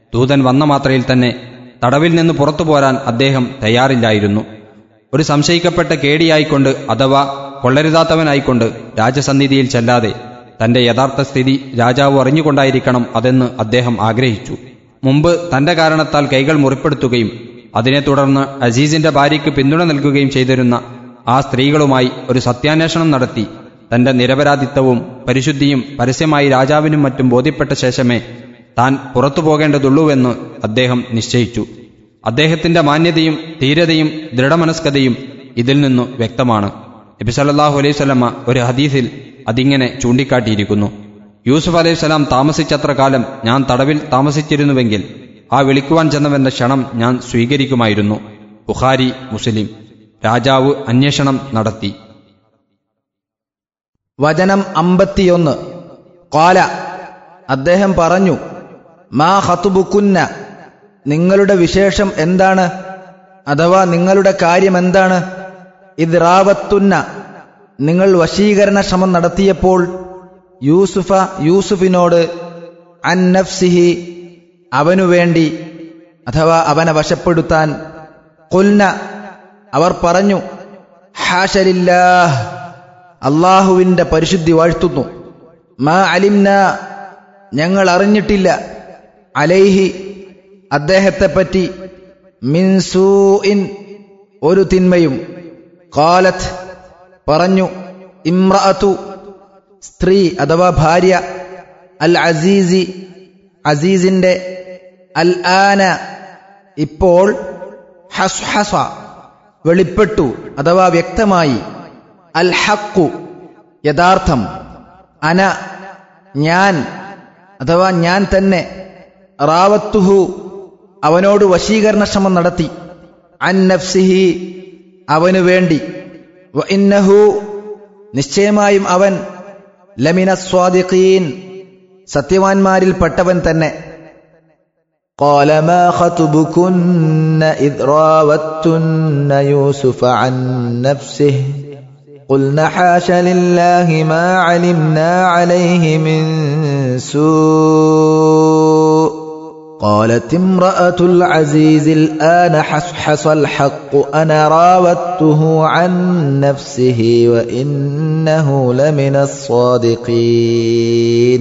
ദൂതൻ വന്ന മാത്രയിൽ തന്നെ തടവിൽ നിന്ന് പുറത്തു പോരാൻ അദ്ദേഹം തയ്യാറില്ലായിരുന്നു ഒരു സംശയിക്കപ്പെട്ട കേടിയായിക്കൊണ്ട് അഥവാ കൊള്ളരുതാത്തവനായിക്കൊണ്ട് രാജസന്നിധിയിൽ ചെല്ലാതെ തന്റെ യഥാർത്ഥ സ്ഥിതി രാജാവ് അറിഞ്ഞുകൊണ്ടായിരിക്കണം അതെന്ന് അദ്ദേഹം ആഗ്രഹിച്ചു മുമ്പ് തന്റെ കാരണത്താൽ കൈകൾ മുറിപ്പെടുത്തുകയും അതിനെ തുടർന്ന് അസീസിന്റെ ഭാര്യയ്ക്ക് പിന്തുണ നൽകുകയും ചെയ്തിരുന്ന ആ സ്ത്രീകളുമായി ഒരു സത്യാന്വേഷണം നടത്തി തന്റെ നിരപരാധിത്വവും പരിശുദ്ധിയും പരസ്യമായി രാജാവിനും മറ്റും ബോധ്യപ്പെട്ട ശേഷമേ താൻ പുറത്തു പോകേണ്ടതുള്ളൂവെന്ന് അദ്ദേഹം നിശ്ചയിച്ചു അദ്ദേഹത്തിന്റെ മാന്യതയും ധീരതയും ദൃഢമനസ്കതയും ഇതിൽ നിന്നു വ്യക്തമാണ് നബി സല്ലല്ലാഹു അലൈഹി സ്വലമ ഒരു ഹദീസിൽ അതിങ്ങനെ ചൂണ്ടിക്കാട്ടിയിരിക്കുന്നു യൂസുഫ് അലൈഹി സ്വലാം താമസിച്ചത്ര കാലം ഞാൻ തടവിൽ താമസിച്ചിരുന്നുവെങ്കിൽ ആ വിളിക്കുവാൻ ചെന്നവന്റെ ക്ഷണം ഞാൻ സ്വീകരിക്കുമായിരുന്നു ബുഖാരി മുസ്ലിം രാജാവ് അന്വേഷണം നടത്തി വചനം അമ്പത്തിയൊന്ന് കോല അദ്ദേഹം പറഞ്ഞു മാ ഹത്തുബുക്കുന്ന നിങ്ങളുടെ വിശേഷം എന്താണ് അഥവാ നിങ്ങളുടെ കാര്യം എന്താണ് ഇത് റാവത്തുന്ന നിങ്ങൾ വശീകരണ ശ്രമം നടത്തിയപ്പോൾ യൂസുഫ യൂസുഫിനോട് അൻ നഫ്സിഹി അവനു വേണ്ടി അഥവാ അവനെ വശപ്പെടുത്താൻ കൊൽന അവർ പറഞ്ഞു ഹാഷലില്ലാഹ് അള്ളാഹുവിന്റെ പരിശുദ്ധി വാഴ്ത്തുന്നു മാ അലിംന ഞങ്ങൾ അറിഞ്ഞിട്ടില്ല അലൈഹി അദ്ദേഹത്തെപ്പറ്റി മിൻസൂഇൻ ഒരു തിന്മയും കാലത്ത് പറഞ്ഞു ഇമ്രഅത്തു സ്ത്രീ അഥവാ ഭാര്യ അൽ അസീസി അസീസിന്റെ അൽ ആന ഇപ്പോൾ ഹസ്ഹസ വെളിപ്പെട്ടു അഥവാ വ്യക്തമായി അൽ ഹക്കു യഥാർത്ഥം അന ഞാൻ അഥവാ ഞാൻ തന്നെ റാവത്തുഹു അവനോട് വശീകരണ ശ്രമം നടത്തി അൻ നഫ്സിഹി അവനു വേണ്ടി വ ഇന്നഹു നിശ്ചയമായും അവൻ ലമിന സ്വാദിഖീൻ സത്യവാൻമാരിൽപ്പെട്ടവൻ തന്നെ قال ما خطبكن إذ راوتن يوسف عن نفسه قلن حاش لله ما علمنا عليه من سوء قالت امرأة العزيز الآن حصحص الحق أنا راودته عن نفسه وإنه لمن الصادقين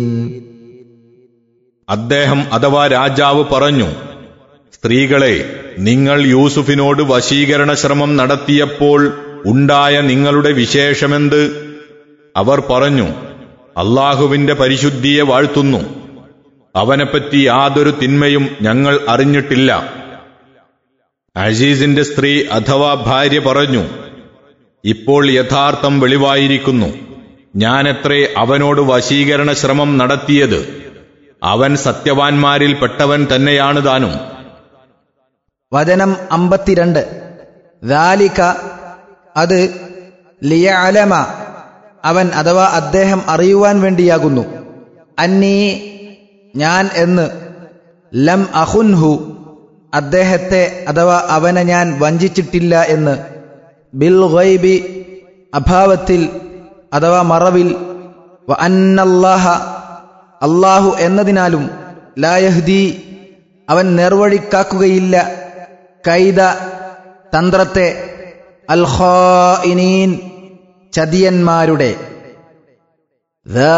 അദ്ദേഹം അഥവാ രാജാവ് പറഞ്ഞു സ്ത്രീകളെ നിങ്ങൾ യൂസുഫിനോട് വശീകരണ ശ്രമം നടത്തിയപ്പോൾ ഉണ്ടായ നിങ്ങളുടെ വിശേഷമെന്ത് അവർ പറഞ്ഞു അള്ളാഹുവിന്റെ പരിശുദ്ധിയെ വാഴ്ത്തുന്നു അവനെപ്പറ്റി യാതൊരു തിന്മയും ഞങ്ങൾ അറിഞ്ഞിട്ടില്ല അസീസിന്റെ സ്ത്രീ അഥവാ ഭാര്യ പറഞ്ഞു ഇപ്പോൾ യഥാർത്ഥം വെളിവായിരിക്കുന്നു ഞാനെത്രേ അവനോട് വശീകരണ ശ്രമം നടത്തിയത് അവൻ സത്യവാൻമാരിൽ പെട്ടവൻ തന്നെയാണ് താനും വചനം അമ്പത്തിരണ്ട് ദാലിക അത് ലിയഅലമ അവൻ അഥവാ അദ്ദേഹം അറിയുവാൻ വേണ്ടിയാകുന്നു അന്നീ ഞാൻ എന്ന് ലം അഹുൻഹു അദ്ദേഹത്തെ അഥവാ അവനെ ഞാൻ വഞ്ചിച്ചിട്ടില്ല എന്ന് ബിൽ ഗൈബി അഭാവത്തിൽ അഥവാ മറവിൽ വ അന്നല്ലാഹ അള്ളാഹു എന്നതിനാലും ലായഹ്ദി അവൻ നേർവഴിക്കാക്കുകയില്ല കൈത തന്ത്രത്തെ അൽഖാഇനീൻ ചതിയന്മാരുടെ